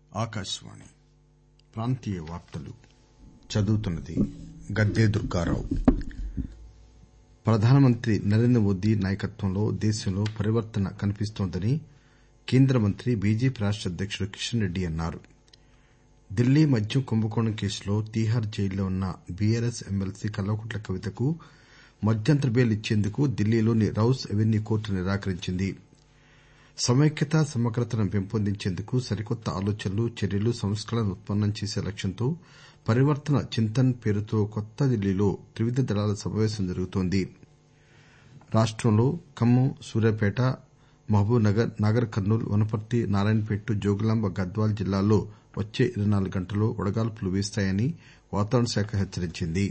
ఆకాశవాణి ప్రాంతీయ వార్తలు చదువుతున్నది గద్దె దుర్గారావు ప్రధానమంత్రి నరేంద్ర మోదీ నాయకత్వంలో దేశంలో పరివర్తన కనిపిస్తోందని కేంద్ర మంత్రి బీజేపీ రాష్ట అధ్యకుడు కిషన్ రెడ్డి అన్నారు ఢిల్లీ మద్యం కుంభకోణం కేసులో తీహార్ జైల్లో ఉన్న బీఆర్ఎస్ ఎమ్మెల్సీ కల్వకుంట్ల కవితకు మధ్యంతర బెయిల్ ఇచ్చేందుకు ఢిల్లీలోని రౌస్ ఎవెన్యూ కోర్టు నిరాకరించింది సమైక్యత సమగ్రతను పెంపొందించేందుకు సరికొత్త ఆలోచనలు చర్యలు సంస్కరణలు ఉత్పన్నం చేసే లక్ష్యంతో పరివర్తన చింతన్ పేరుతో కొత్త ఢిల్లీలో త్రివిధ దళాల సమావేశం జరుగుతోంది రాష్టంలో ఖమ్మం సూర్యాపేట మహబూబ్ నగర్ నాగర్ కర్నూల్ వనపర్తి నారాయణపేట్ జోగులాంబ గద్వాల జిల్లాల్లో వచ్చే ఇరవై నాలుగు గంటల్లో వడగాల్పులు వీస్తాయని వాతావరణ శాఖ హెచ్చరించింది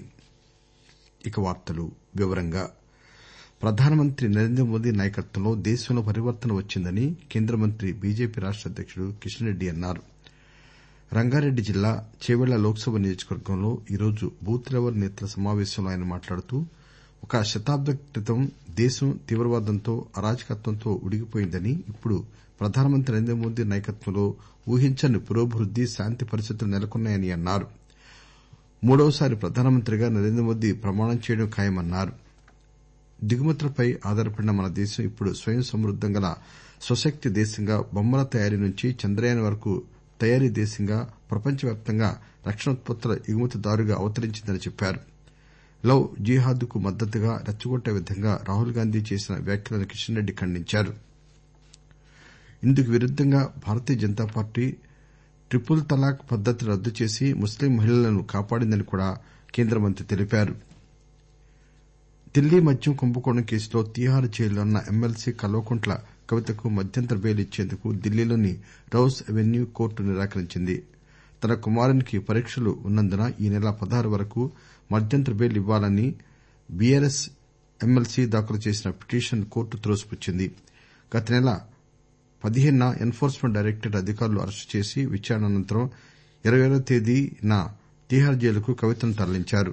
ప్రధానమంత్రి నరేంద్ర మోదీ నాయకత్వంలో దేశంలో పరివర్తన వచ్చిందని కేంద్ర మంత్రి బీజేపీ రాష్ట అధ్యకుడు కిషన్ రెడ్డి అన్నారు రంగారెడ్డి జిల్లా చేవెళ్ల లోక్ సభ నియోజకవర్గంలో ఈరోజు బూత్ లెవెల్ నేతల సమావేశంలో ఆయన మాట్లాడుతూ ఒక శతాబ్దం క్రితం దేశం తీవ్రవాదంతో అరాచకత్వంతో ఉడికిపోయిందని ఇప్పుడు ప్రధానమంత్రి నరేంద్ర మోదీ నాయకత్వంలో ఊహించని పురోభివృద్ది శాంతి పరిస్థితులు నెలకొన్నాయని అన్నారు మూడవసారి ప్రధానమంత్రిగా నరేంద్ర మోదీ ప్రమాణం చేయడం ఖాయమన్నారు దిగుమతులపై ఆధారపడిన మన దేశం ఇప్పుడు స్వయం సమృద్దం గల స్వశక్తి దేశంగా బొమ్మల తయారీ నుంచి చంద్రయాన్ వరకు తయారీ దేశంగా ప్రపంచవ్యాప్తంగా రక్షణ ఉత్పత్తుల ఎగుమతిదారుగా అవతరించిందని చెప్పారు లవ్ జిహాద్ కు మద్దతుగా రెచ్చగొట్టే విధంగా రాహుల్ గాంధీ చేసిన వ్యాఖ్యలను కిషన్ రెడ్డి ఖండించారు ఇందుకు విరుద్దంగా భారతీయ జనతా పార్టీ ట్రిపుల్ తలాక్ పద్దతిని రద్దు చేసి ముస్లిం మహిళలను కాపాడిందని కూడా కేంద్ర మంత్రి తెలిపారు ఢిల్లీ మద్యం కుంభకోణం కేసులో తీహార్ జైల్లో ఉన్న ఎమ్మెల్సీ కల్వకుంట్ల కవితకు మధ్యంతర బెయిల్ ఇచ్చేందుకు ఢిల్లీలోని రౌస్ ఎవెన్యూ కోర్టు నిరాకరించింది తన కుమారునికి పరీక్షలు ఉన్నందున ఈ నెల పదహారు వరకు మధ్యంతర బెయిల్ ఇవ్వాలని బీఆర్ఎస్ ఎమ్మెల్సీ దాఖలు చేసిన పిటిషన్ కోర్టు త్రోసిపుచ్చింది గత నెల పదిహేనున ఎన్ ఫోర్స్మెంట్ డైరెక్టరేట్ అధికారులు అరెస్టు చేసి విచారణ అనంతరం ఇరవయ్యో తేదీన తీహార్ జైలుకు కవితను తరలించారు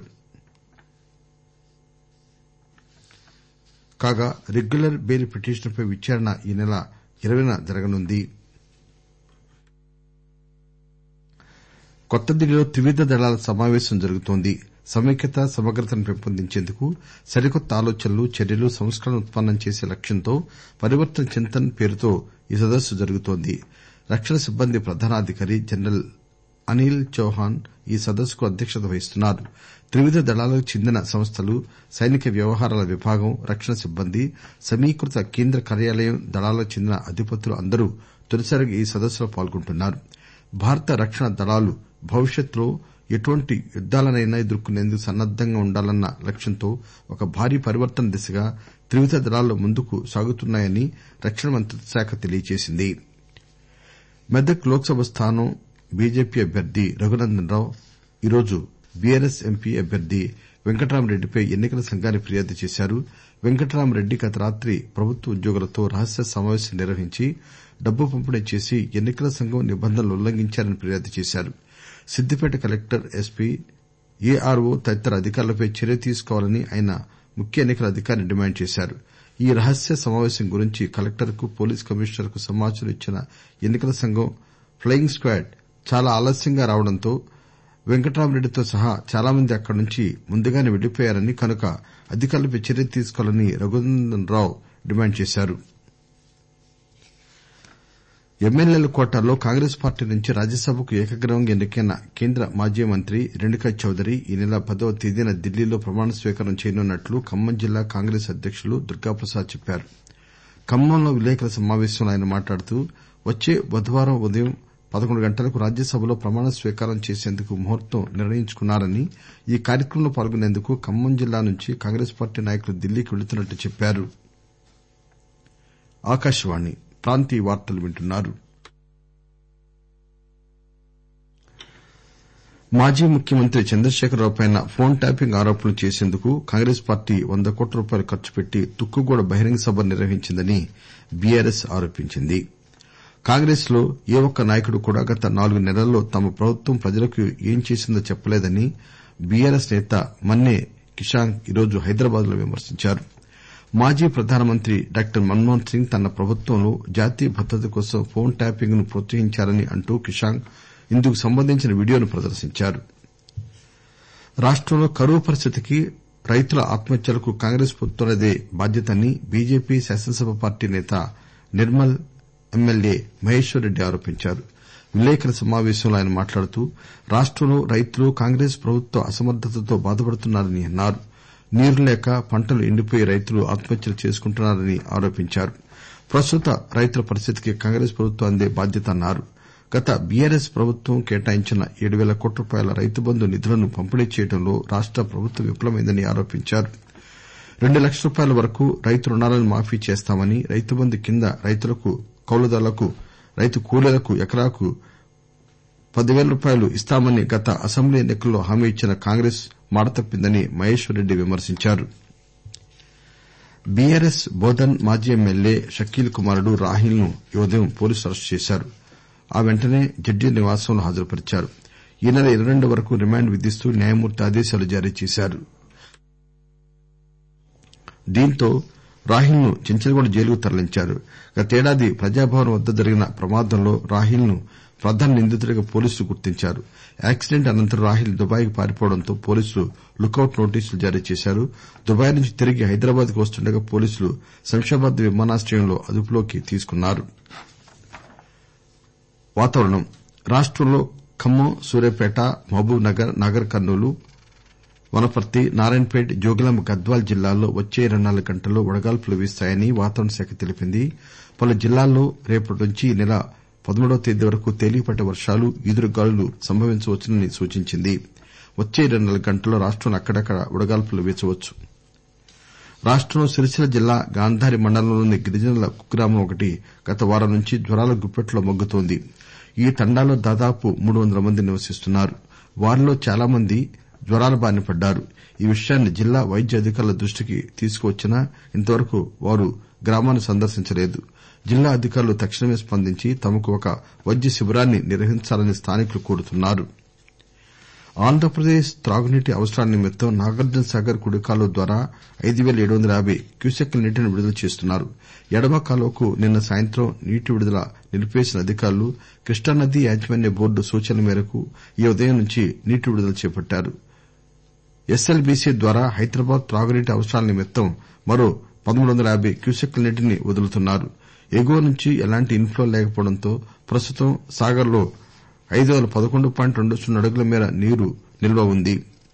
కాగా రెగ్యులర్ బెయిల్ పిటిషన్పై విచారణ ఈ నెల ఇరవైన జరగనుంది కొత్త ఢిల్లీలో త్రివిధ దళాల సమావేశం జరుగుతోంది సమైక్యత సమగ్రతను పెంపొందించేందుకు సరికొత్త ఆలోచనలు చర్యలు సంస్కరణలు ఉత్పన్నం చేసే లక్ష్యంతో పరివర్తన చింతన్ పేరుతో ఈ సదస్సు జరుగుతోంది రక్షణ సిబ్బంది ప్రధానాధికారి జనరల్ అనిల్ చౌహాన్ ఈ సదస్సుకు అధ్యక్షత వహిస్తున్నారు త్రివిధ దళాలకు చెందిన సంస్థలు సైనిక వ్యవహారాల విభాగం రక్షణ సిబ్బంది సమీకృత కేంద్ర కార్యాలయం దళాలకు చెందిన అధిపతులు అందరూ తొలిసారిగా ఈ సదస్సులో పాల్గొంటున్నారు భారత రక్షణ దళాలు భవిష్యత్తులో ఎటువంటి యుద్దాలనైనా ఎదుర్కొనేందుకు సన్నద్దంగా ఉండాలన్న లక్ష్యంతో ఒక భారీ పరివర్తన దిశగా త్రివిధ దళాలు ముందుకు సాగుతున్నాయని రక్షణ మంత్రిత్వ శాఖ తెలియజేసింది మెదక్ లోక్ సభ స్థానం బీజేపీ అభ్యర్థి రఘునందన్ రావు ఈరోజు బీఆర్ఎస్ ఎంపీ అభ్యర్థి వెంకట్రామిరెడ్డిపై ఎన్ని కల సంఘానికి ఫిర్యాదు చేశారు వెంకట్రామిరెడ్డి గత రాత్రి ప్రభుత్వ ఉద్యోగులతో రహస్య సమావేశం నిర్వహించి డబ్బు పంపిణీ చేసి ఎన్ని కల సంఘం నిబంధనలు ఉల్లంఘించారని ఫిర్యాదు చేశారు సిద్దిపేట కలెక్టర్ ఎస్పీ ఏఆర్ఓ తదితర అధికారులపై చర్య తీసుకోవాలని ఆయన ముఖ్య ఎన్ని కల అధికారిని డిమాండ్ చేశారు ఈ రహస్య సమావేశం గురించి కలెక్టర్ కు పోలీస్ కమిషనర్ కు సమాచారం ఇచ్చిన ఎన్ని కల సంఘం ప్లయింగ్ స్క్వాడ్ చాలా ఆలస్యంగా రావడంతో వెంకట్రామిరెడ్డితో సహా చాలా మంది అక్కడి నుంచి ముందుగానే వెళ్లిపోయారని కనుక అధికారులపై చర్య తీసుకోవాలని రఘునందన్ రావు డిమాండ్ చేశారు ఎమ్మెల్యేల కోటాలో కాంగ్రెస్ పార్టీ నుంచి రాజ్యసభకు ఏకగ్రీవంగా ఎన్నికైన కేంద్ర మాజీ మంత్రి రేణుకా చౌదరి ఈ నెల పదవ తేదీన ఢిల్లీలో ప్రమాణ స్వీకారం చేయనున్నట్లు ఖమ్మం జిల్లా కాంగ్రెస్ అధ్యకులు దుర్గాప్రసాద్ చెప్పారు ఖమ్మంలో విలేకరుల సమావేశంలో ఆయన మాట్లాడుతూ వచ్చే బుధవారం ఉదయం పదకొండు గంటలకు రాజ్యసభలో ప్రమాణ స్వీకారం చేసేందుకు ముహూర్తం నిర్ణయించుకున్నారని ఈ కార్యక్రమంలో పాల్గొనేందుకు ఖమ్మం జిల్లా నుంచి కాంగ్రెస్ పార్టీ నాయకులు ఢిల్లీకి వెళుతున్నట్లు చెప్పారు మాజీ ముఖ్యమంత్రి చంద్రశేఖరరావుపై ఫోన్ ట్యాపింగ్ ఆరోపణలు చేసేందుకు కాంగ్రెస్ పార్టీ వంద కోట్ల రూపాయలు ఖర్చు పెట్టి తుక్కుగూడ బహిరంగ సభ నిర్వహించిందని బీఆర్ఎస్ ఆరోపించింది కాంగ్రెస్ లో ఏ ఒక్క నాయకుడు కూడా గత నాలుగు నెలల్లో తమ ప్రభుత్వం ప్రజలకు ఏం చేసిందో చెప్పలేదని బీఆర్ఎస్ నేత మన్నే కిషాంక్ ఈరోజు హైదరాబాద్ లో విమర్శించారు మాజీ ప్రధానమంత్రి డాక్టర్ మన్మోహన్ సింగ్ తన ప్రభుత్వంలో జాతీయ భద్రత కోసం ఫోన్ ట్యాపింగ్ ను ప్రోత్సహించారని అంటూ కిషాంక్ ఇందుకు సంబంధించిన వీడియోను ప్రదర్శించారు రాష్టంలో కరువు పరిస్థితికి రైతుల ఆత్మహత్యలకు కాంగ్రెస్ ప్రభుత్వానిదే బాధ్యత అని బీజేపీ శాసనసభ పార్టీ నేత నిర్మల్ ఎమ్మెల్యే మహేశ్వర్ రెడ్డి ఆరోపించారు విలేకరుల సమావేశంలో ఆయన మాట్లాడుతూ రాష్టంలో రైతులు కాంగ్రెస్ ప్రభుత్వ అసమర్థతతో బాధపడుతున్నారని అన్నారు నీరు లేక పంటలు ఎండిపోయి రైతులు ఆత్మహత్యలు చేసుకుంటున్నారని ఆరోపించారు ప్రస్తుత రైతుల పరిస్థితికి కాంగ్రెస్ ప్రభుత్వానిదే బాధ్యత అన్నారు గత బీఆర్ఎస్ ప్రభుత్వం కేటాయించిన ఏడు పేల కోట్ల రూపాయల రైతు బంధు నిధులను పంపిణీ చేయడంలో రాష్ట ప్రభుత్వం విఫలమైందని ఆరోపించారు రెండు లక్షల రూపాయల వరకు రైతు రుణాలను మాఫీ చేస్తామని రైతు బంధు కింద రైతులకు కౌలుదారులకు రైతు కూలీలకు ఎకరాకు పదివేల రూపాయలు ఇస్తామని గత అసెంబ్లీ ఎన్ని కల్లో హామీ ఇచ్చిన కాంగ్రెస్ మాట తప్పిందని మహేశ్వర్ రెడ్డి విమర్శించారు బీఆర్ఎస్ బోధన్ మాజీ ఎమ్మెల్యే షకీల్ కుమారుడు రాహీల్ ను ఈ ఉదయం పోలీసులు అరెస్టు చేశారు ఆ వెంటనే జడ్జి నివాసంలో హాజరుపరిచారు ఈ నెల ఇరవై రెండు వరకు రిమాండ్ విధిస్తూ న్యాయమూర్తి ఆదేశాలు జారీ చేశారు దీంతో రాహీల్ ను చెంచల్గూడ జైలుకు తరలించారు గతేడాది ప్రజాభవన్ వద్ద జరిగిన ప్రమాదంలో రాహీల్ ను ప్రధాన నిందితుడిగా పోలీసులు గుర్తించారు యాక్సిడెంట్ అనంతరం రాహీల్ దుబాయ్ కు పారిపోవడంతో పోలీసులు లుకౌట్ నోటీసులు జారీ చేశారు దుబాయ్ నుంచి తిరిగి హైదరాబాద్ కు వస్తుండగా పోలీసులు శంషాబాద్ విమానాశ్రయంలో అదుపులోకి తీసుకున్నారు రాష్టంలో ఖమ్మం సూర్యాపేట మహబూబ్ నగర్ నాగర్ కర్నూలు వనపర్తి నారాయణపేట్ జోగులాంబ గద్వాల జిల్లాల్లో వచ్చే ఇరవై నాలుగు గంటల్లో వడగాల్పులు వీస్తాయని వాతావరణ శాఖ తెలిపింది పలు జిల్లాల్లో రేపటి నుంచి ఈ నెల పదమూడవ తేదీ వరకు తేలికపాటి వర్షాలు ఈదురుగాలులు సంభవించవచ్చని సూచించింది వచ్చే ఇరవై నాలుగు గంటల్లో రాష్టంలో అక్కడక్కడా వడగాల్పులు వీచవచ్చు రాష్టంలో సిరిసిల్ల జిల్లా గాంధారి మండలంలోని గిరిజనుల కుగ్రామం ఒకటి గత వారం నుంచి జ్వరాల గుప్పెట్లో మగ్గుతోంది ఈ తండాలో దాదాపు మూడు వందల మంది నివసిస్తున్నారు వారిలో చాలా మంది జ్వరాల బారిన పడ్డారు ఈ విషయాన్ని జిల్లా వైద్య అధికారుల దృష్టికి తీసుకువచ్చినా ఇంతవరకు వారు గ్రామాన్ని సందర్శించలేదు జిల్లా అధికారులు తక్షణమే స్పందించి తమకు ఒక వైద్య శిబిరాన్ని నిర్వహించాలని స్థానికులు కోరుతున్నారు ఆంధ్రప్రదేశ్ త్రాగునీటి అవసరాల నిమిత్తం నాగార్జునసాగర్ కుడి కాలువ ద్వారా ఐదు పేల ఏడు వందల యాబై క్యూసెక్కుల నీటిని విడుదల చేస్తున్నారు ఎడమ కాలువకు నిన్న సాయంత్రం నీటి విడుదల నిలిపివేసిన అధికారులు కృష్ణానదీ యాజమాన్య బోర్డు సూచనల మేరకు ఈ ఉదయం నుంచి నీటి విడుదల చేపట్టారు ఎస్ఎల్బీసీ ద్వారా హైదరాబాద్ త్రాగునీటి అవసరాల నిమిత్తం మరో పదమూడు వందల యాబై క్యూసెక్కుల నీటిని వదులుతున్నారు ఎగువ నుంచి ఎలాంటి ఇన్ఫ్లో లేకపోవడంతో ప్రస్తుతం సాగర్ లో ఐదు వందల పదకొండు పాయింట్ రెండు సున్నా అడుగుల మేర నీరు నిల్వ ఉంది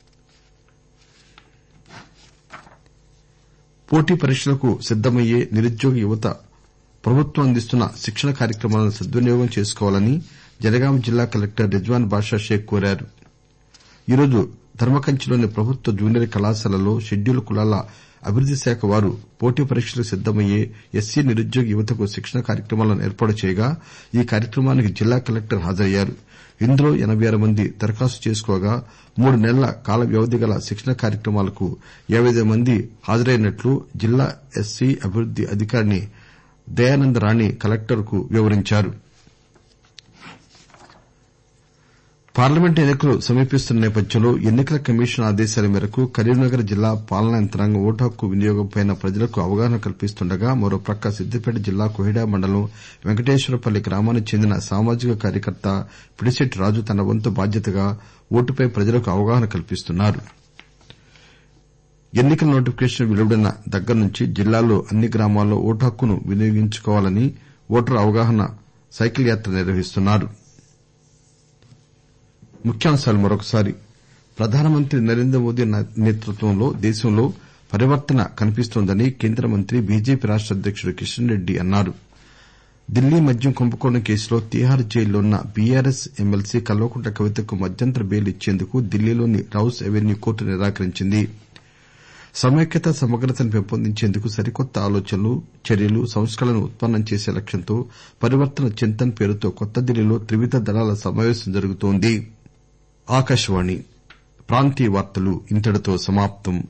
పోటీ పరీక్షలకు సిద్దమయ్యే నిరుద్యోగ యువత ప్రభుత్వం అందిస్తున్న శిక్షణ కార్యక్రమాలను సద్వినియోగం చేసుకోవాలని జనగామ జిల్లా కలెక్టర్ రిజ్వాన్ బాషా షేక్ కోరారు ఈరోజు ధర్మకంచిలోని ప్రభుత్వ జూనియర్ కళాశాలలో షెడ్యూల్డ్ కులాల అభివృద్ది శాఖ వారు పోటీ పరీక్షలకు సిద్దమయ్యే ఎస్సీ నిరుద్యోగ యువతకు శిక్షణ కార్యక్రమాలను ఏర్పాటు చేయగా ఈ కార్యక్రమానికి జిల్లా కలెక్టర్ హాజరయ్యారు ఇందులో ఎనబై ఆరు మంది దరఖాస్తు చేసుకోగా మూడు నెలల కాల వ్యవధి గల శిక్షణ కార్యక్రమాలకు యాబై ఐదు మంది హాజరైనట్లు జిల్లా ఎస్సీ అభివృద్ది అధికారిణి దయానంద రాణి కలెక్టర్ కు వివరించారు పార్లమెంట్ ఎన్ని కలు సమీపిస్తున్న నేపథ్యంలో ఎన్ని కల కమిషన్ ఆదేశాల మేరకు కరీంనగర్ జిల్లా పాలనా యంత్రాంగం ఓటు హక్కు వినియోగంపై ప్రజలకు అవగాహన కల్పిస్తుండగా మరోప్రక్క సిద్దిపేట జిల్లా కోహెడా మండలం వెంకటేశ్వరపల్లి గ్రామానికి చెందిన సామాజిక కార్యకర్త పిడిశెట్టి రాజు తన వంతు బాధ్యతగా ఓటుపై ప్రజలకు అవగాహన కల్పిస్తున్నారు ఎన్ని కల నోటిఫికేషన్ వెలువడిన దగ్గర నుంచి జిల్లాలో అన్ని గ్రామాల్లో ఓటు హక్కును వినియోగించుకోవాలని ఓటరు అవగాహన సైకిల్ యాత్ర నిర్వహిస్తున్నారు ప్రధానమంత్రి నరేంద్ర మోదీ నేతృత్వంలో దేశంలో పరివర్తన కనిపిస్తోందని కేంద్ర మంత్రి బీజేపీ రాష్ట అధ్యకుడు కిషన్ రెడ్డి అన్నారు ఢిల్లీ మద్యం కుంభకోణం కేసులో తీహార్ జైల్లో ఉన్న బీఆర్ఎస్ ఎమ్మెల్సీ కల్వకుంట్ల కవితకు మధ్యంతర బెయిల్ ఇచ్చేందుకు ఢిల్లీలోని రౌస్ ఎవెన్యూ కోర్టు నిరాకరించింది సమైక్యత సమగ్రతను పెంపొందించేందుకు సరికొత్త ఆలోచనలు చర్యలు సంస్కరణలను ఉత్పన్నం చేసే లక్ష్యంతో పరివర్తన చింతన్ పేరుతో కొత్త ఢిల్లీలో త్రివిధ దళాల సమావేశం జరుగుతోంది